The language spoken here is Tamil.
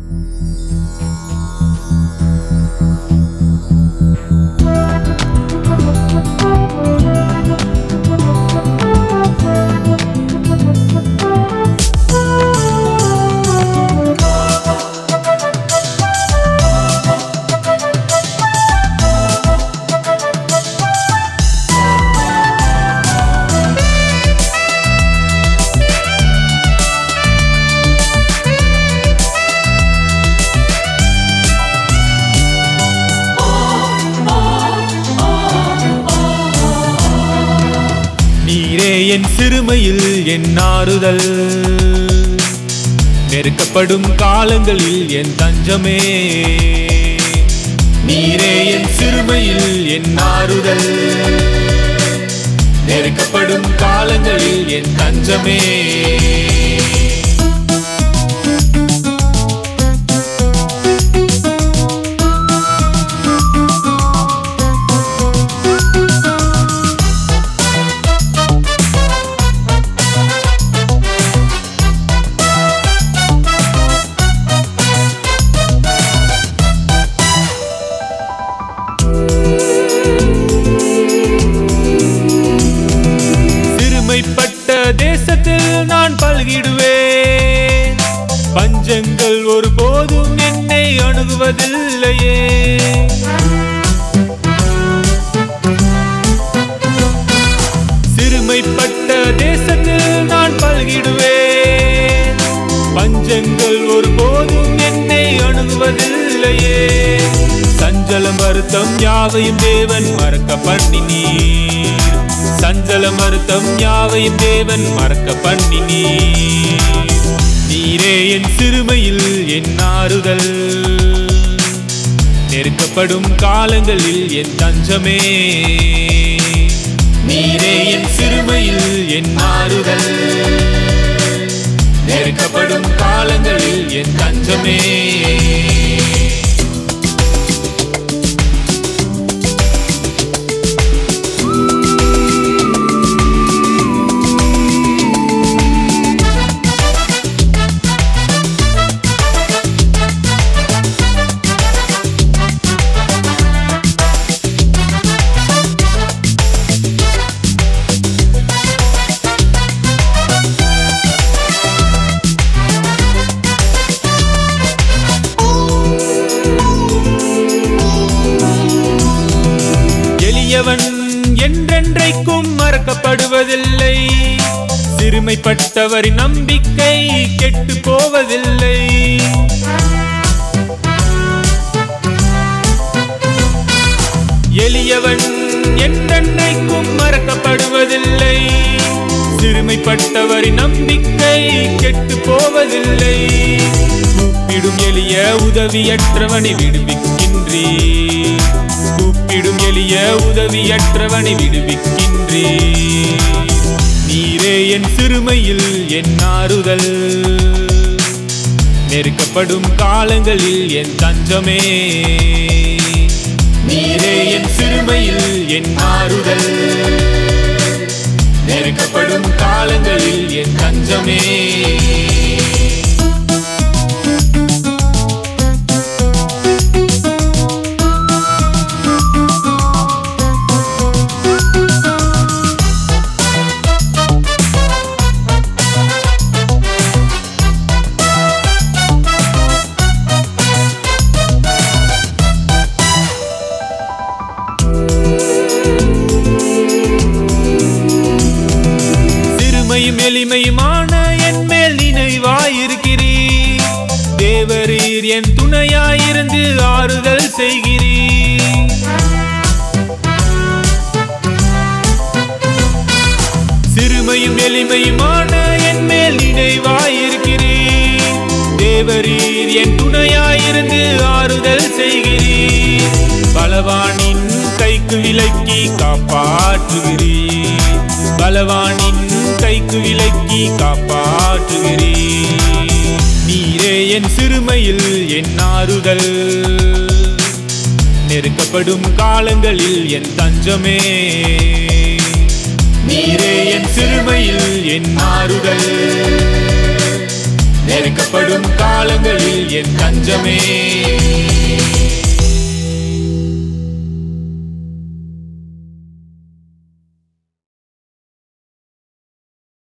நீரே என் சிறுமையில் என் ஆறுதல் நெருக்கப்படும் காலங்களில் என் தஞ்சமே நீரே என் சிறுமையில் என் ஆறுதல் நெருக்கப்படும் காலங்களில் என் தஞ்சமே சிறுமைப்பட்ட தேசத்தில் நான் பல்கிடுவேன் பஞ்சங்கள் ஒருபோதும் என்னை அணுகுவதில்லையே சிறுமைப்பட்ட தேசத்தில் நான் பல்கிடுவேன் பஞ்சங்கள் ஒருபோதும் என்னை அணுகுவதில்லையே சஞ்சலம் வருத்தம் யாவையும் தேவன் மறக்க பண்ணினீர் சஞ்சலம் வருத்தம் யாவையும் தேவன் மறக்க பண்ணினீர் நீரே என் சிறுமையில் என் ஆறுதல் நெருக்கப்படும் காலங்களில் என் தஞ்சமே நீரே என் சிறுமையில் என் ஆறுதல் நெருக்கப்படும் காலங்களில் என் தஞ்சமே எளியவன் என்றென்றைக்கும் மறக்கப்படுவதில்லை சிறுமைப்பட்டவரின் நம்பிக்கை கெட்டு போவதில்லை எளியவன் என்றென்றைக்கும் மறக்கப்படுவதில்லை சிறுமைப்பட்டவரின் நம்பிக்கை கெட்டு போவதில்லை கூப்பிடும் எளிய உதவியற்றவனை விடுவிக்கின்றே கூப்பிடும் எளிய உதவியற்றவனை விடுவிக்கின்றே நீரே என் சிறுமையில் என் ஆறுதல் நெருக்கப்படும் காலங்களில் என் தஞ்சமே நீரே என் சிறுமையில் என் ஆறுதல் நெருக்கப்படும் காலங்களில் என் தஞ்சமே சிறுமையும் எளிமையுமான என் மேல் நினைவாயிருக்கிறீர் தேவரீர் என் துணையாயிருந்து ஆறுதல் செய்கிறீர் சிறுமையும் எளிமையுமான என் மேல் நினைவாயிருக்கிறீர் தேவரீர் என் துணையாயிருந்து ஆறுதல் செய்கிறீர் பலவானின் கைக்கு விலக்கி காப்பாற்றுகிறீர் பலவானின் கைக்கு விலக்கி காப்பாற்றுகிறீர் நீரே என் சிறுமையில் என் ஆறுதல் நெருக்கப்படும் காலங்களில் என் தஞ்சமே நீரே என் சிறுமையில் என் ஆறுதல் நெருக்கப்படும் காலங்களில் என் தஞ்சமே